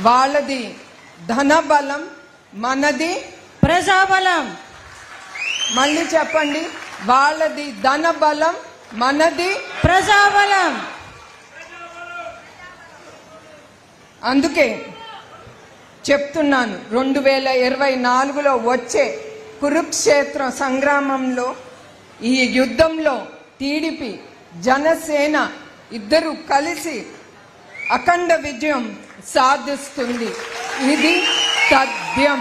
వాళ్ళది ధనబలం మనది ప్రజాబలం మళ్ళీ చెప్పండి వాళ్ళది ధనబలం మనది ప్రజాబలం అందుకే చెప్తున్నాను రెండు వేల ఇరవై నాలుగులో వచ్చే కురుక్షేత్ర సంగ్రామంలో ఈ యుద్ధంలో టీడీపీ జనసేన ఇద్దరు కలిసి అఖండ విజయం సాధిస్తుంది ఇది తథ్యం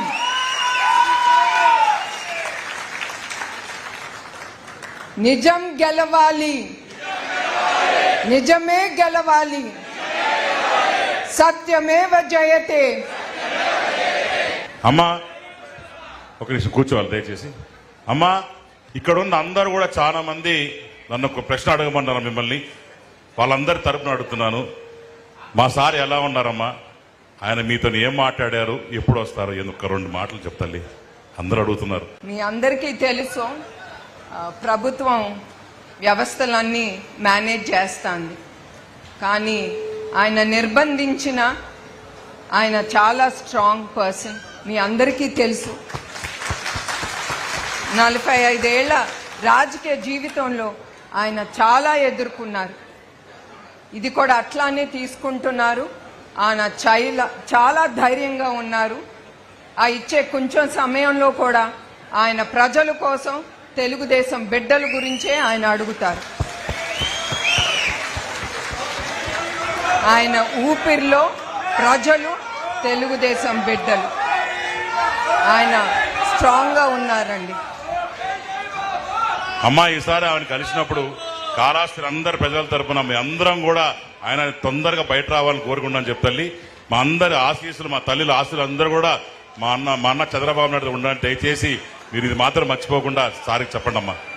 నిజం గెలవాలి నిజమే గెలవాలి సత్యమేవ జయతే అమ్మా ఒక నిమిషం కూర్చోవాలి దయచేసి అమ్మా ఇక్కడ ఉన్న అందరూ కూడా చాలా మంది నన్ను ఒక ప్రశ్న అడగమన్నారు మిమ్మల్ని వాళ్ళందరి తరపున అడుగుతున్నాను మా సార్ ఎలా ఉన్నారమ్మా ఆయన మీతో ఏం మాట్లాడారు ఎప్పుడు వస్తారు ఎందుకు రెండు మాటలు చెప్తాలి అందరూ అడుగుతున్నారు మీ అందరికీ తెలుసు ఆ, ప్రభుత్వం వ్యవస్థలన్నీ మేనేజ్ చేస్తుంది కానీ ఆయన నిర్బంధించిన ఆయన చాలా స్ట్రాంగ్ పర్సన్ మీ అందరికీ తెలుసు నలభై ఐదేళ్ల రాజకీయ జీవితంలో ఆయన చాలా ఎదుర్కొన్నారు ఇది కూడా అట్లానే తీసుకుంటున్నారు ఆయన చైల చాలా ధైర్యంగా ఉన్నారు ఆ ఇచ్చే కొంచెం సమయంలో కూడా ఆయన ప్రజల కోసం తెలుగుదేశం బిడ్డల గురించే ఆయన అడుగుతారు ఆయన ఊపిరిలో ప్రజలు తెలుగుదేశం బిడ్డలు ఆయన స్ట్రాంగ్గా ఉన్నారండి అమ్మా ఈసారి ఆయన కలిసినప్పుడు కాళాస్త్రి అందరి ప్రజల తరపున మీ అందరం కూడా ఆయన తొందరగా బయట రావాలని కోరుకుంటాను చెప్తల్లి మా అందరి ఆశీస్సులు మా తల్లిల ఆశీస్సులు అందరూ కూడా మా అన్న మా అన్న చంద్రబాబు నాయుడు ఉండాలని దయచేసి మీరు ఇది మాత్రం మర్చిపోకుండా సారికి చెప్పండి అమ్మా